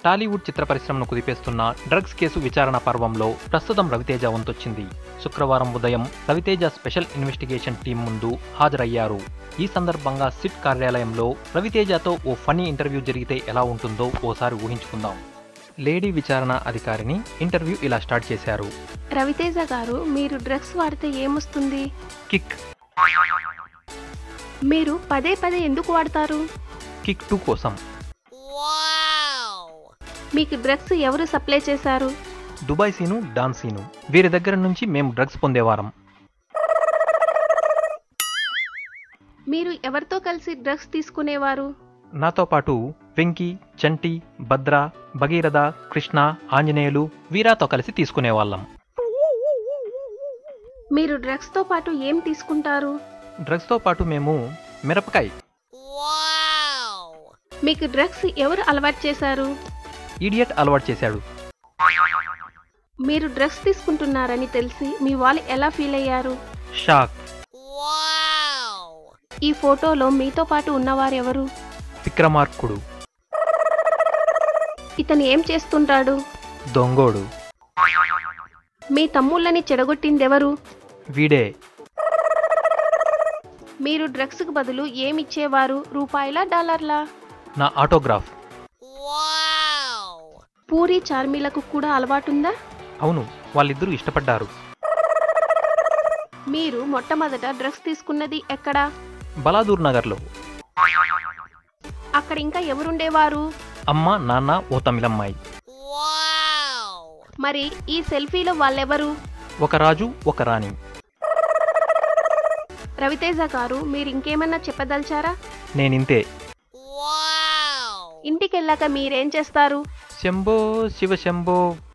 టాలీవుడ్ చిత్ర పరిశ్రమను కుదిపేస్తున్న drugs case విచారణ పర్వంలో ప్రస్తుతం రవితేజ వంతొచ్చింది శుక్రవారం ఉదయం రవితేజ స్పెషల్ ఇన్వెస్టిగేషన్ టీం ముందు హాజరయ్యారు ఈ సందర్భంగా సిట్ కార్యాలయంలో రవితేజతో ఓ ఫనీ ఇంటర్వ్యూ జరిగితే ఎలా ఉంటుందో ఓసారి ఊహించుకుందాం లేడీ విచారణ అధికారిని ఇంటర్వ్యూ ఇలా స్టార్ట్ చేశారు రవితేజ గారు మీరు డ్రగ్స్ వాడితే ఏమొస్తుంది కిక్ మీరు పదే పదే ఎందుకు వాడతారు కిక్ టూ కోసం మీకు డ్రగ్స్ ఎవరు సప్లై చేశారు దుబాయ్ సీను డాన్ సీను వీరి దగ్గర నుంచి మేము డ్రగ్స్ పొందేవారం మీరు ఎవరితో కలిసి డ్రగ్స్ తీసుకునేవారు నాతో పాటు వెంకీ చంటి భద్ర భగీరథ కృష్ణ ఆంజనేయులు వీరాతో కలిసి తీసుకునేవాళ్ళం మీరు డ్రగ్స్తో పాటు ఏం తీసుకుంటారు డ్రగ్స్తో పాటు మేము మిరపకాయ మీకు డ్రగ్స్ ఎవరు అలవాటు చేశారు ఈడియట్ అలవాటు చేశాడు మీరు డ్రగ్స్ తీసుకుంటున్నారని తెలిసి మీ వాళ్ళు ఎలా ఫీల్ అయ్యారు షాక్ ఈ ఫోటోలో మీతో పాటు ఉన్నవారు ఎవరు విక్రమార్కుడు ఇతను ఏం చేస్తుంటాడు దొంగోడు మీ తమ్ముళ్ళని చెడగొట్టిందెవరు వీడే మీరు డ్రగ్స్కు బదులు ఏమిచ్చేవారు రూపాయల డాలర్లా నా ఆటోగ్రాఫ్ పూరి చార్మీలకు కూడా అలవాటుందా అవును వాళ్ళిద్దరూ ఇష్టపడ్డారు మీరు మొట్టమొదట డ్రగ్స్ తీసుకున్నది ఎక్కడ బలాదూర్ నగర్లో అక్కడ ఇంకా ఎవరుండేవారు అమ్మ నాన్న ఓ తమిళమ్మాయి మరి ఈ సెల్ఫీలో వాళ్ళెవరు ఒక రాజు ఒక రాణి రవితేజ గారు మీరు ఇంకేమన్నా చెప్పదలిచారా నేనింతే ఇంటికెళ్ళాక మీరేం చేస్తారు శంభో శివ శంభో